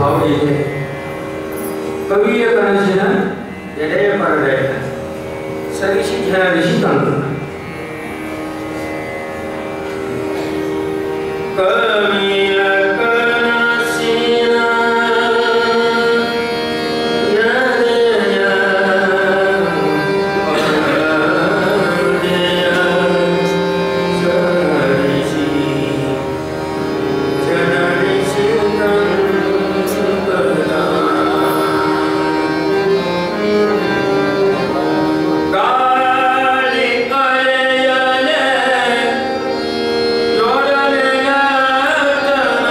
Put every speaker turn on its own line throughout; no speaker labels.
ಭಾವ ಇದೆ ಕವಿಯ ಕನಸಿನ ಎಡೆಯ ಪರದೆ ಸರಿಸಿ ಧ್ಯಾನಿಸಿ ತಂದು ಕವಿಯ ಕನಸಿನ ಎಡೆಯ ಪರದೆಯ ಸರಿಸಿ ಜನರಿಸಿ ತಂದದ ಗಾಳಿ ಅಲೆಯಲೆ ಯೊಡನೆಯ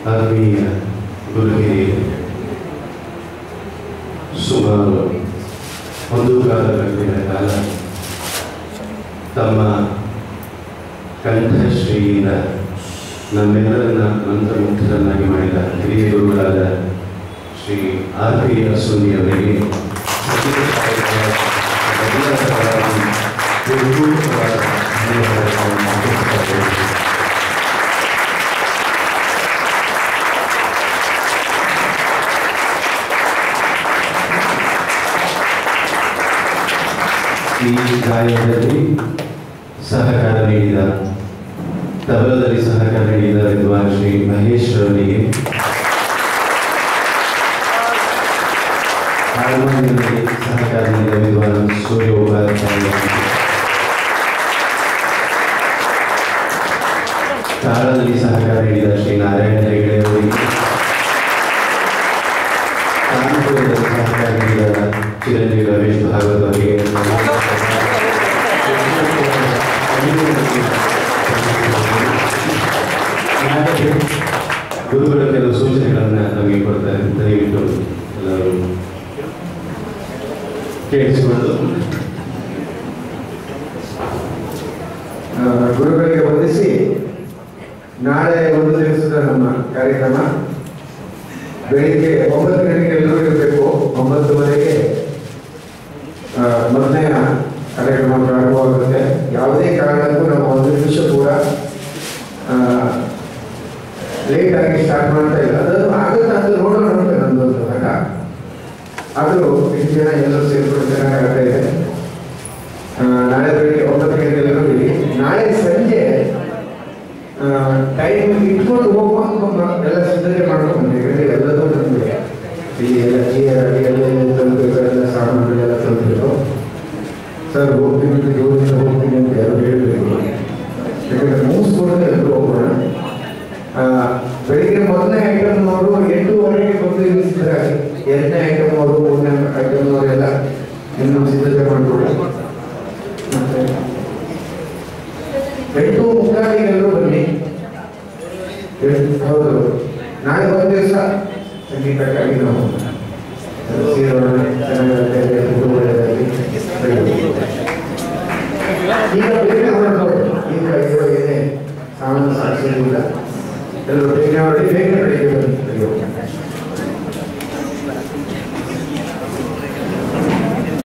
ಆತ್ಮೀಯ ಗುರುಹಿರಿಯರು ಸುಮಾರು ಒಂದು ಕಾಲ ಗಂಟೆಯ ಕಾಲ ತಮ್ಮ ಕಂಠಶ್ರೀಯಿಂದ ನಮ್ಮೆಲ್ಲರನ್ನ ಮಂತ್ರಮುಗ್ಧರನ್ನಾಗಿ ಮಾಡಿದ ಹಿರಿಯ ಗುರುಗಳಾದ ಶ್ರೀ ಆರ್ ಪಿ ಅಶ್ವಿನಿ ಅವರಿಗೆ ಸಂಗೀತ ಸಾಹಿತ್ಯ ಎಲ್ಲರ ಪರವಾಗಿ ಹೃತ್ಪೂರ್ವಕವಾದ ಧನ್ಯವಾದಗಳನ್ನು ಅರ್ಪಿಸುತ್ತೇನೆ. ಈ ಗಾಯನದಲ್ಲಿ ಸಹಕಾರ ನೀಡಿದ ತಬಲದಲ್ಲಿ ಸಹಕಾರ ನೀಡಿದ ವಿದ್ವಾನ್ ಶ್ರೀ ಮಹೇಶ್ ಅವರಿಗೆ ಹಾರ್ಮೋನಿಯಂನಲ್ಲಿ ಸಹಕಾರ ನೀಡಿದ ವಿದ್ವಾನ್ ಸೂರ್ಯ ಉಪಾಧ್ಯಾಯ ತಾಳದಲ್ಲಿ ಸಹಕಾರ ನೀಡಿದ ಶ್ರೀ ನಾರಾಯಣ ಹೆಗಡೆ ಅವರಿಗೆ ಕಾನ್ಪುರದಲ್ಲಿ ಸಹಕಾರ ನೀಡಿದ ಚಿರಂಜೀವಿ ರಮೇಶ್ ಭಾಗವತ್ ಅವರಿಗೆ ಹಾಗೆ ಗುರುಗಳ ಕೆಲವು ಸೂಚನೆಗಳನ್ನು ನಮಗೆ ಕೊಡ್ತಾರೆ ದಯವಿಟ್ಟು ಎಲ್ಲರೂ ಕೇಳಿಸಿಕೊಂಡು
ಆ, ಗುರುಗಳಿಗೆ ವಂದಿಸಿ ನಾಳೆ ಒಂದು ದಿವಸದ ನಮ್ಮ ಕಾರ್ಯಕ್ರಮ ಬೆಳಿಗ್ಗೆ ಒಂಬತ್ತು ಗಂಟೆಗೆ ಎಲ್ಲರೂ ಇರಬೇಕು ಒಂಬತ್ತುವರೆಗೆ ಆ, ಮೊದಲನೆಯ ಕಾರ್ಯಕ್ರಮ ಪ್ರಾರಂಭವಾಗುತ್ತೆ ಯಾವುದೇ ಕಾರಣಕ್ಕೂ ನಾವು ಒಂದು ನಿಮಿಷ ಕೂಡ ಲೇಟ್ ಆಗಿ ಸ್ಟಾರ್ಟ್ ಮಾಡ್ತಾ ಇಲ್ಲ ಅದನ್ನು ಆಗುತ್ತೆ ಅಂತ ನೋಡೋಣ ಅಂತ ನನ್ನದೊಂದು ಹಠ ಆದರೂ ಇಷ್ಟು ಜನ ಎಲ್ಲರೂ ಸೇರ್ಕೊಂಡು ಚೆನ್ನಾಗಿ ಆಗ್ತಾ ಇದೆ ಆ, ನಾಳೆ ಬೆಳಿಗ್ಗೆ ಒಂಬತ್ತು ಗಂಟೆಗೆ ಎಲ್ಲರೂ ಇರಿ ನಾಳೆ ಸಂಜೆ ಟೈಮ್ ಇಟ್ಕೊಂಡು ಹೋಗುವ ಅಂತ ಎಲ್ಲ ಸಿದ್ಧತೆ ಮಾಡ್ಕೊಂಡು ಬಂದಿದ್ದೀವಿ ಎಲ್ಲದೂ ನಮಗೆ ಇಲ್ಲಿ ಎಲ್ಲ ಚೇರ್ ಆಗಲಿ ಎಲ್ಲ ಎಲ್ಲ ತಲುಪಬೇಕು ಎಲ್ಲ ಸಾಮಾನುಗಳೆಲ್ಲ ತಲುಪಬೇಕು ಸರ್ ಹೋಗ್ತೀನಿ ಅಂತ ಜೋರಿಂದ ಹೋಗ್ತೀನಿ ಅಂತ ಯಾರು ಹೇಳಬೇಕು ಯಾಕಂದ್ರೆ ಮುಗಿಸ್ಕೊಂಡು ಎಲ್ಲರೂ ಹೋಗೋಣ ಆ, ಬೆಳಿಗ್ಗೆ ಮೊದಲನೇ ಐಟಮ್ ಅವರು ಎಂಟೂವರೆಗೆ ಬಂದು ಇಳಿಸಿದ್ದಾರೆ ಎರಡನೇ ಐಟಮ್ ಅವರು ಮೂರನೇ ಐಟಮ್ ಅವರೆಲ್ಲ ಇನ್ನೂ ಸಿದ್ಧತೆ ಮಾಡಿಕೊಳ್ಳಿ ಮತ್ತೆ ಎಂಟು ಮುಕ್ಕಾಲಿಗೆ ಎಲ್ಲರೂ ಬನ್ನಿ ಎಂಟು- ಹೌದು ನಾಳೆ ಒಂದು ದಿವಸ ಸಂಗೀತಕ್ಕಾಗಿ ನಾವು ಸೇರೋಣ ಚೆನ್ನಾಗಿರುತ್ತೆ ಎಲ್ರಿಗೂ ಒಳ್ಳೆಯದಾಗಿ ಬೆಳೀಲಿ. ಈಗ ಬೇಗ ಹೊರಡ್ಬೋದು ಈಗ ಇರೋ ಏನೇ ಸಾಮಾನ್ಯ ಸಾಕ್ಷಿಗಳಿಲ್ಲ ಎಲ್ಲರೂ ಬೇಗ ಹೊರಡಿ ಬೇಗ ಬೆಳಿಗ್ಗೆ